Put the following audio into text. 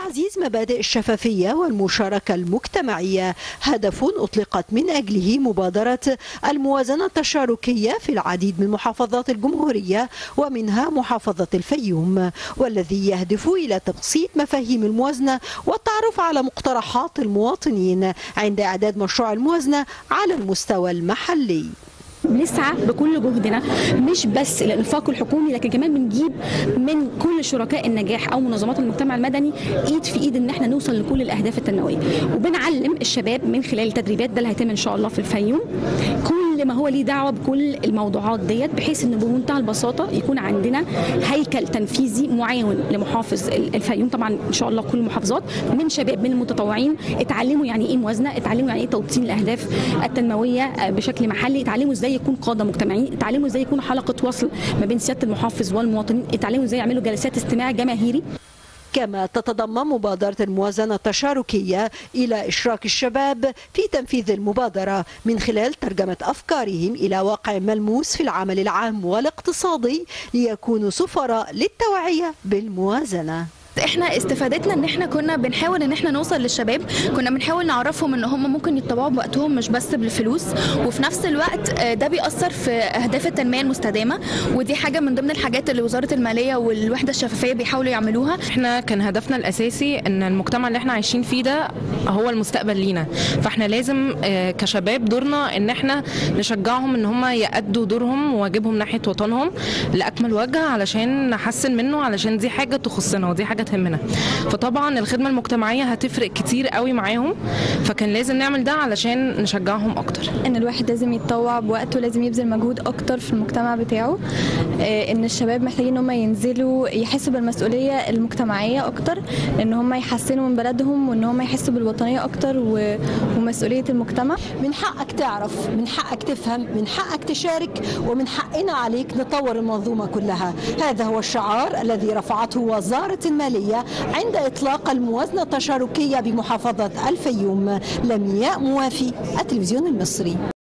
تعزيز مبادئ الشفافية والمشاركة المجتمعية هدف أطلقت من أجله مبادرة الموازنة التشاركية في العديد من محافظات الجمهورية ومنها محافظة الفيوم والذي يهدف إلى تبسيط مفاهيم الموازنة والتعرف على مقترحات المواطنين عند إعداد مشروع الموازنة على المستوى المحلي بنسعى بكل جهدنا مش بس الانفاق الحكومي لكن كمان بنجيب من كل شركاء النجاح او منظمات المجتمع المدني ايد في ايد ان احنا نوصل لكل الاهداف التنمويه وبنعلم الشباب من خلال التدريبات ده اللي هيتم ان شاء الله في الفيوم كل ما هو ليه دعوه بكل الموضوعات ديت بحيث ان بمنتهى البساطه يكون عندنا هيكل تنفيذي معاون لمحافظ الفيوم طبعا ان شاء الله كل المحافظات من شباب من المتطوعين اتعلموا يعني ايه موازنه اتعلموا يعني ايه توطين الاهداف التنمويه بشكل محلي اتعلموا ازاي يكون قاده مجتمعيين اتعلموا ازاي يكون حلقه وصل ما بين سياده المحافظ والمواطنين اتعلموا ازاي يعملوا جلسات استماع جماهيري كما تتضمن مبادرة الموازنة التشاركية إلى إشراك الشباب في تنفيذ المبادرة من خلال ترجمة أفكارهم إلى واقع ملموس في العمل العام والاقتصادي ليكونوا سفراء للتوعية بالموازنة احنا استفادتنا ان احنا كنا بنحاول ان احنا نوصل للشباب كنا بنحاول نعرفهم ان هم ممكن يتطوعوا بوقتهم مش بس بالفلوس وفي نفس الوقت ده بيأثر في اهداف التنميه المستدامه ودي حاجه من ضمن الحاجات اللي وزاره الماليه والوحده الشفافيه بيحاولوا يعملوها احنا كان هدفنا الاساسي ان المجتمع اللي احنا عايشين فيه ده هو المستقبل لينا فاحنا لازم كشباب دورنا ان احنا نشجعهم ان هم يأدوا دورهم وواجبهم ناحيه وطنهم لاكمل وجه علشان نحسن منه علشان دي حاجه تخصنا ودي حاجه تهمنا فطبعا الخدمه المجتمعيه هتفرق كتير قوي معاهم فكان لازم نعمل ده علشان نشجعهم اكتر ان الواحد لازم يتطوع بوقته لازم يبذل مجهود اكتر في المجتمع بتاعه ان الشباب محتاجين ان هم ينزلوا يحسوا بالمسؤوليه المجتمعيه اكتر ان هم يحسنوا من بلدهم وان هم يحسوا بالوطنيه اكتر ومسؤوليه المجتمع من حقك تعرف من حقك تفهم من حقك تشارك ومن حقنا عليك نطور المنظومه كلها هذا هو الشعار الذي رفعته وزاره الماليه عند إطلاق الموازنة التشاركية بمحافظة الفيوم لمياء موافي التلفزيون المصري